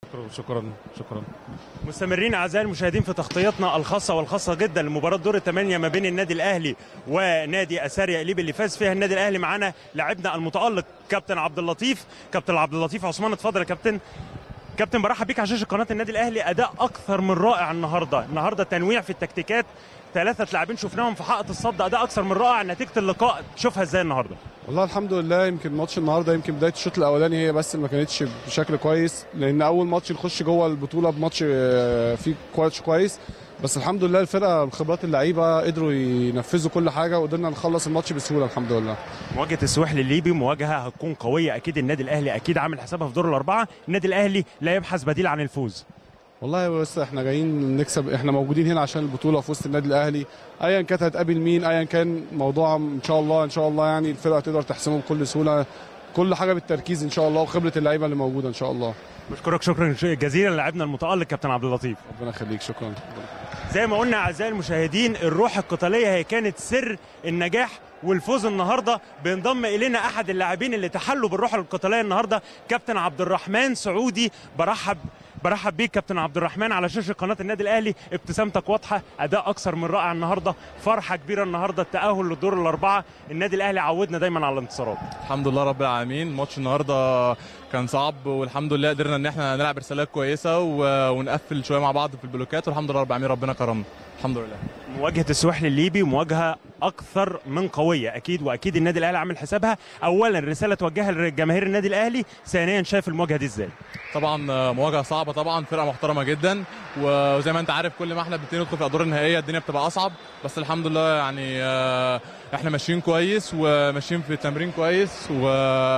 شكرا شكرا شكرا مستمرين اعزائي المشاهدين في تغطيتنا الخاصه والخاصه جدا لمباراه دور الثمانيه ما بين النادي الاهلي ونادي اساريا اليب اللي فاز فيها النادي الاهلي معانا لاعبنا المتالق كابتن عبد اللطيف كابتن عبد اللطيف عثمان اتفضل يا كابتن كابتن برحب بيك على شاشه قناه النادي الاهلي اداء اكثر من رائع النهارده النهارده تنويع في التكتيكات ثلاثه لاعبين شفناهم في حائط الصد اداء اكثر من رائع نتيجه اللقاء تشوفها ازاي النهارده والله الحمد لله يمكن ماتش النهارده يمكن بدايه الشوط الاولاني هي بس ما كانتش بشكل كويس لان اول ماتش نخش جوه البطوله بماتش آه، فيه كويس كويس بس الحمد لله الفرقه بخبرات اللعيبه قدروا ينفذوا كل حاجه وقدرنا نخلص الماتش بسهوله الحمد لله مواجهه السواحل الليبي مواجهه هتكون قويه اكيد النادي الاهلي اكيد عامل حسابها في دور الاربعه النادي الاهلي لا يبحث بديل عن الفوز والله بس احنا جايين نكسب احنا موجودين هنا عشان البطوله في وسط النادي الاهلي ايا كانت هتقابل مين ايا كان موضوع ان شاء الله ان شاء الله يعني الفرقه تقدر تحسمه بكل سهوله كل حاجه بالتركيز ان شاء الله وخبره اللعيبه اللي موجوده ان شاء الله بشكرك شكرا جزيلا لاعبنا المتالق كابتن عبد اللطيف ربنا يخليك شكرا زي ما قلنا اعزائي المشاهدين الروح القتاليه هي كانت سر النجاح والفوز النهارده بينضم الينا احد اللاعبين اللي تحلوا بالروح القتاليه النهارده كابتن عبد الرحمن سعودي برحب برحب بيك كابتن عبد الرحمن على شاشه قناه النادي الاهلي ابتسامتك واضحه اداء اكثر من رائع النهارده فرحه كبيره النهارده التاهل للدور الاربعه النادي الاهلي عودنا دايما على الانتصارات الحمد لله رب العالمين ماتش النهارده كان صعب والحمد لله قدرنا ان احنا نلعب رسالات كويسه و- ونقفل شويه مع بعض في البلوكات والحمد لله رب العالمين ربنا كرمنا الحمد لله مواجهه السواحل الليبي مواجهه اكثر من قويه اكيد واكيد النادي الاهلي عامل حسابها اولا رساله توجهها لجماهير النادي الاهلي ثانيا شايف المواجهه دي ازاي طبعا آه، مواجهه صعبه طبعا فرقه محترمه جدا وزي ما انت عارف كل ما احنا بنبتدي ندخل في الادوار النهائيه الدنيا بتبقى اصعب بس الحمد لله يعني آه، احنا ماشيين كويس وماشيين في التمرين كويس و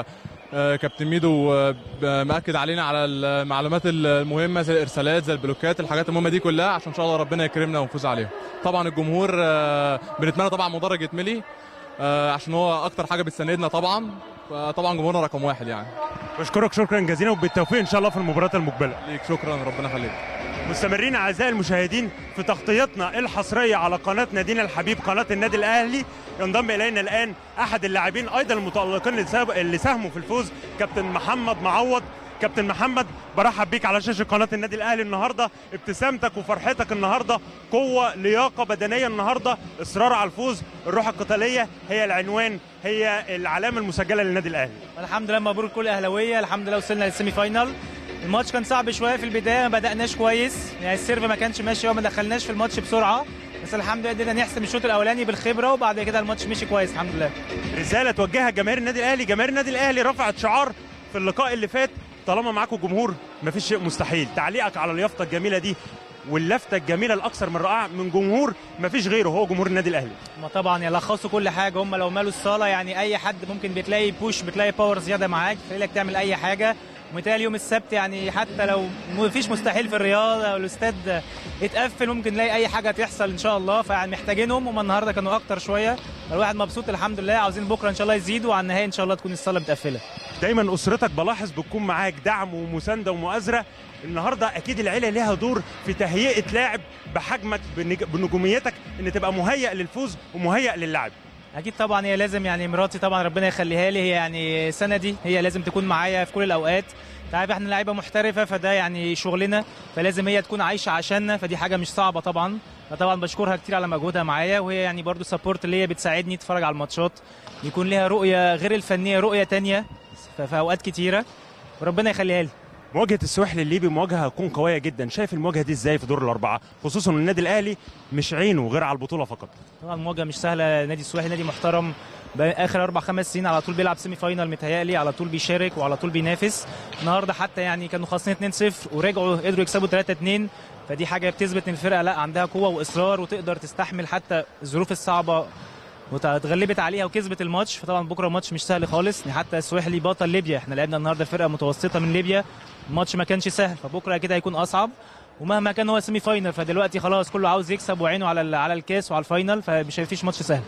آه، كابتن ميدو آه، ب- مأكد علينا على المعلومات المهمة زي الإرسالات زي البلوكات الحاجات المهمة دي كلها عشان إن شاء الله ربنا يكرمنا ونفوز عليهم طبعا الجمهور آه، بنتمنى طبعا مدرج يتملي آه، عشان هو أكتر حاجة بتساندنا طبعا فطبعا جمهورنا رقم واحد يعني بشكرك شكرا جزيلا وبالتوفيق ان شاء الله في المباراه المقبله ليك شكرا ربنا يخليك مستمرين اعزائي المشاهدين في تغطيتنا الحصريه على قناه نادينا الحبيب قناه النادي الاهلي ينضم الينا الان احد اللاعبين ايضا المتالقين اللي ساب- اللي ساهموا في الفوز كابتن محمد معوض كابتن محمد برحب بيك على شاشه قناه النادي الاهلي النهارده ابتسامتك وفرحتك النهارده قوه لياقه بدنيه النهارده اصرار على الفوز الروح القتاليه هي العنوان هي العلامه المسجله للنادي الاهلي الحمد لله مبروك كل اهلاويه الحمد لله وصلنا للسيمي فاينال الماتش كان صعب شويه في البدايه ما بداناش كويس يعني السيرف ما كانش ماشي وما دخلناش في الماتش بسرعه بس الحمد لله قدرنا نحسم الشوط الاولاني بالخبره وبعد كده الماتش مشي كويس الحمد لله رساله توجهها جماهير النادي الاهلي جماهير النادي الاهلي رفعت شعار في اللقاء اللي فات طالما معاكم جمهور مفيش شيء مستحيل تعليقك على اليافطه الجميله دي واللفته الجميله الاكثر من رائعه من جمهور مفيش غيره هو جمهور النادي الاهلي ما طبعا يلخصوا كل حاجه هم لو مالوا الصاله يعني اي حد ممكن بتلاقي بوش بتلاقي باور زياده معاك لك تعمل اي حاجه ومتهيألي يوم السبت يعني حتى لو مفيش مستحيل في الرياضه او الاستاد اتقفل ممكن نلاقي اي حاجه تحصل ان شاء الله فيعني محتاجينهم هم النهارده كانوا اكتر شويه الواحد مبسوط الحمد لله عاوزين بكره ان شاء الله يزيدوا وعلى النهايه ان شاء الله تكون الصاله متقفله دايما اسرتك بلاحظ بتكون معاك دعم ومسانده ومؤازره النهارده اكيد العيله ليها دور في تهيئه لاعب بحجمك بنج- بنجوميتك ان تبقى مهيئ للفوز ومهيئ للعب اكيد طبعا هي لازم يعني مراتي طبعا ربنا يخليها لي هي يعني سندي هي لازم تكون معايا في كل الاوقات انت عارف احنا لعيبه محترفه فده يعني شغلنا فلازم هي تكون عايشه عشاننا فدي حاجه مش صعبه طبعا فطبعا بشكرها كتير على مجهودها معايا وهي يعني برضو سبورت اللي هي بتساعدني اتفرج على الماتشات يكون ليها رؤيه غير الفنيه رؤيه تانية ف- في اوقات كتيره وربنا يخليها لي مواجهه السواحل الليبي مواجهه هتكون قويه جدا شايف المواجهه دي ازاي في دور الاربعه خصوصا ان النادي الاهلي مش عينه غير على البطوله فقط طبعا المواجهه مش سهله نادي السواحل نادي محترم بقى اخر اربع خمس سنين على طول بيلعب سيمي فاينال متهيألي على طول بيشارك وعلى طول بينافس النهارده حتى يعني كانوا خاسرين 2-0 ورجعوا قدروا يكسبوا 3-2 فدي حاجه بتثبت ان الفرقه لا عندها قوه واصرار وتقدر تستحمل حتى الظروف الصعبه واتغلبت عليها وكسبت الماتش فطبعا بكره الماتش مش سهل خالص يعني حتى السواحلي بطل ليبيا احنا لعبنا النهارده فرقه متوسطه من ليبيا الماتش ما كانش سهل فبكره كده هيكون اصعب ومهما كان هو سيمي فاينل فدلوقتي خلاص كله عاوز يكسب وعينه على ال- على الكاس وعلى الفاينل فمش فيش ماتش سهل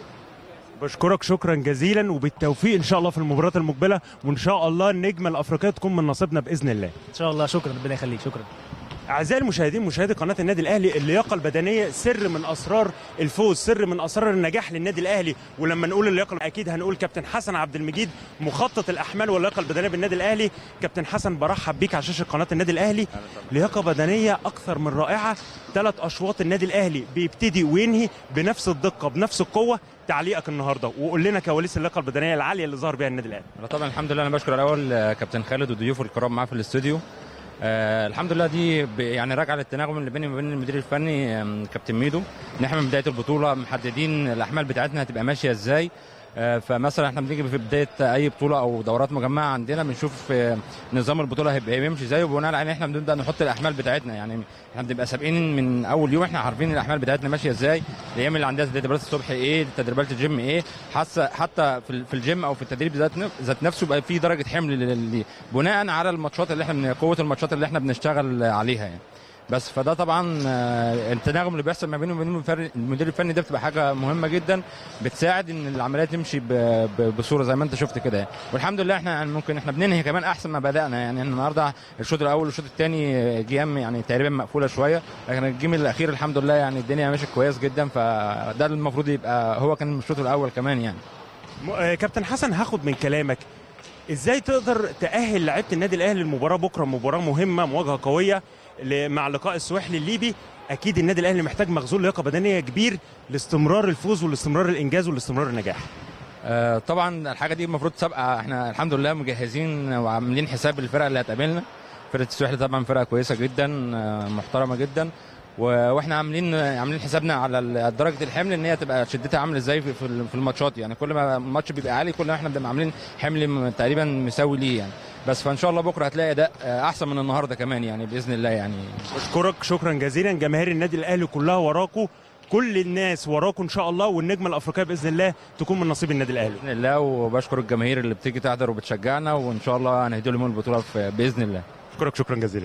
بشكرك شكرا جزيلا وبالتوفيق ان شاء الله في المباراه المقبله وان شاء الله النجمه الافريقيه تكون من نصيبنا باذن الله ان شاء الله شكرا ربنا يخليك شكرا اعزائي المشاهدين مشاهدي قناه النادي الاهلي اللياقه البدنيه سر من اسرار الفوز سر من اسرار النجاح للنادي الاهلي ولما نقول اللياقه اكيد هنقول كابتن حسن عبد المجيد مخطط الاحمال واللياقه البدنيه بالنادي الاهلي كابتن حسن برحب بيك على شاشه قناه النادي الاهلي لياقه بدنيه اكثر من رائعه ثلاث اشواط النادي الاهلي بيبتدي وينهي بنفس الدقه بنفس القوه تعليقك النهارده وقول لنا كواليس اللياقه البدنيه العاليه اللي ظهر بيها النادي الاهلي أنا طبعا الحمد لله انا بشكر الاول آه، كابتن خالد وضيوفه الكرام معاه في الاستوديو آه الحمد لله دي ب- يعني راجعه للتناغم اللي بيني وبين المدير الفني آم، كابتن ميدو ان احنا من بدايه البطوله محددين الاحمال بتاعتنا هتبقى ماشيه ازاي آه، فمثلا احنا بنيجي في بدايه اي بطوله او دورات مجمعه عندنا بنشوف آه، نظام البطوله هيبقى بيمشي ازاي وبناء عليه احنا بنبدا نحط الاحمال بتاعتنا يعني احنا بنبقى سابقين من اول يوم احنا عارفين الاحمال بتاعتنا ماشيه ازاي الايام اللي عندها تدريبات الصبح ايه تدريبات الجيم ايه حتى حتى في ال- في الجيم او في التدريب ذات نف- ذات نفسه بقى في درجه حمل لل- لل- بناء على الماتشات اللي احنا بن- قوه الماتشات اللي احنا بنشتغل عليها يعني بس فده طبعا آه، التناغم اللي بيحصل ما بينه وبين المفر- المدير الفني ده بتبقى حاجه مهمه جدا بتساعد ان العمليه تمشي ب- ب- بصوره زي ما انت شفت كده يعني. والحمد لله احنا يعني ممكن احنا بننهي كمان احسن ما بدانا يعني احنا النهارده الشوط الاول والشوط الثاني جيام يعني تقريبا مقفوله شويه لكن الجيم الاخير الحمد لله يعني الدنيا ماشيه كويس جدا فده المفروض يبقى هو كان الشوط الاول كمان يعني م- آه، كابتن حسن هاخد من كلامك ازاي تقدر تاهل لعيبه النادي الاهلي المباراه بكره مباراه مهمه مواجهه قويه ل- مع لقاء السواحلي الليبي اكيد النادي الاهلي محتاج مخزون لياقه بدنيه كبير لاستمرار الفوز والاستمرار الانجاز والاستمرار النجاح آه، طبعا الحاجه دي المفروض سابقه احنا الحمد لله مجهزين وعاملين حساب الفرق اللي هتقابلنا فرقه السويحلي طبعا فرقه كويسه جدا آه، محترمه جدا و- واحنا عاملين عاملين حسابنا على ال- درجه الحمل ان هي تبقى شدتها عامله ازاي في في ال- في الماتشات يعني كل ما الماتش بيبقى عالي كل ما احنا بنبقى عاملين حمل م- تقريبا مساوي ليه يعني بس فان شاء الله بكره هتلاقي اداء آه، احسن من النهارده كمان يعني باذن الله يعني بشكرك شكرا جزيلا جماهير النادي الاهلي كلها وراكم كل الناس وراكم ان شاء الله والنجمه الافريقيه باذن الله تكون من نصيب النادي الاهلي باذن الله وبشكر الجماهير اللي بتيجي تحضر وبتشجعنا وان شاء الله هنهدي لهم البطوله في- باذن الله اشكرك شكرا جزيلا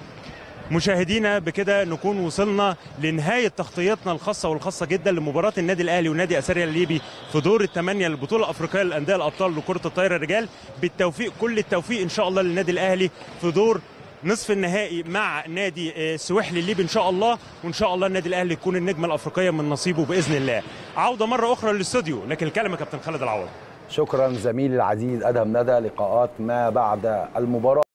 مشاهدينا بكده نكون وصلنا لنهايه تغطيتنا الخاصه والخاصه جدا لمباراه النادي الاهلي ونادي اساريا الليبي في دور الثمانيه للبطوله الافريقيه للانديه الابطال لكره الطايره الرجال بالتوفيق كل التوفيق ان شاء الله للنادي الاهلي في دور نصف النهائي مع نادي آه، السواحلي الليبي ان شاء الله وان شاء الله النادي الاهلي يكون النجمه الافريقيه من نصيبه باذن الله عوده مره اخرى للاستوديو لكن الكلمه كابتن خالد العوض شكرا زميلي العزيز ادهم ندى لقاءات ما بعد المباراه